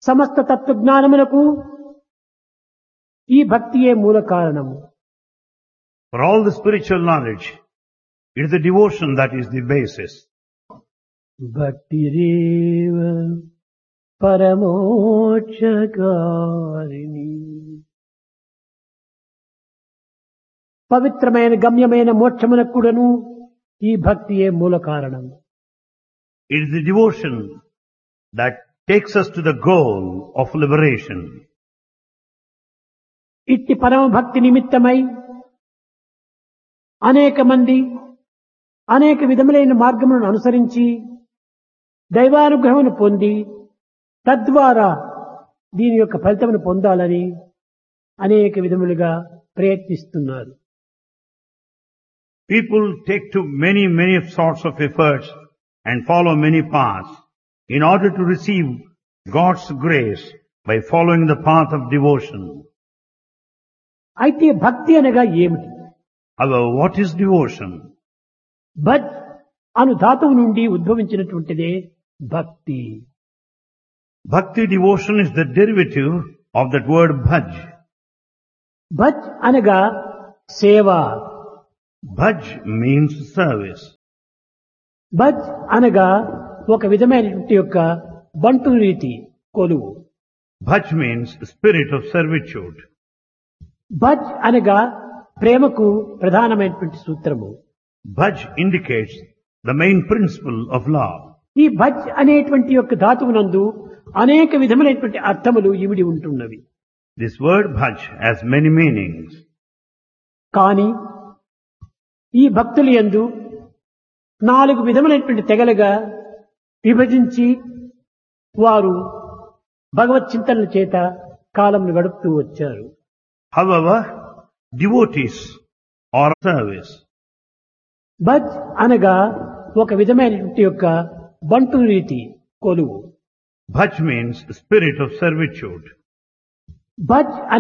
సమస్త తత్వజ్ఞానములకు ఈ భక్తియే మూల కారణము For all the spiritual knowledge, it is the devotion that is the basis. భక్తిరేవ పరమోక్షకారిణి పవిత్రమైన గమ్యమైన మోక్షమునకు కూడాను ఈ భక్తియే మూల కారణం It is the devotion that takes us to the goal of liberation. ఇట్టి పరమ భక్తి నిమిత్తమై అనేక మంది అనేక విధములైన మార్గములను అనుసరించి దైవానుగ్రహమును పొంది తద్వారా దీని యొక్క ఫలితమును పొందాలని అనేక విధములుగా ప్రయత్నిస్తున్నారు People take to many, many sorts of efforts and follow many paths in order to receive God's grace by following the path of devotion. అయితే భక్తి అనగా ఏమిటి However, what is devotion? భజ్ అను ధాతువు నుండి ఉద్భవించినటువంటిదే భక్తి Bhakti devotion is the derivative of that word bhaj. భజ్ అనగా సేవ Bhaj means service. భజ్ అనగా ఒక విధమైనటువంటి యొక్క బంటు రీతి కొలువు Bhaj means spirit of servitude. భజ్ అనగా ప్రేమకు ప్రధానమైనటువంటి సూత్రము Bhaj indicates the main principle of love. ఈ భజ్ అనేటువంటి యొక్క ధాతువునందు అనేక విధములైనటువంటి అర్థములు ఇమిడి ఉంటున్నవి This word bhaj has many meanings. కానీ ఈ భక్తులు యందు నాలుగు విధములైనటువంటి తెగలుగా విభజించి వారు భగవత్ చింతనల చేత కాలంను గడుపుతూ వచ్చారు However, devotees are service. భజ్ అనగా ఒక విధమైనటువంటి యొక్క బంటు రీతి కొలువు Bhaj means spirit of servitude. భజ్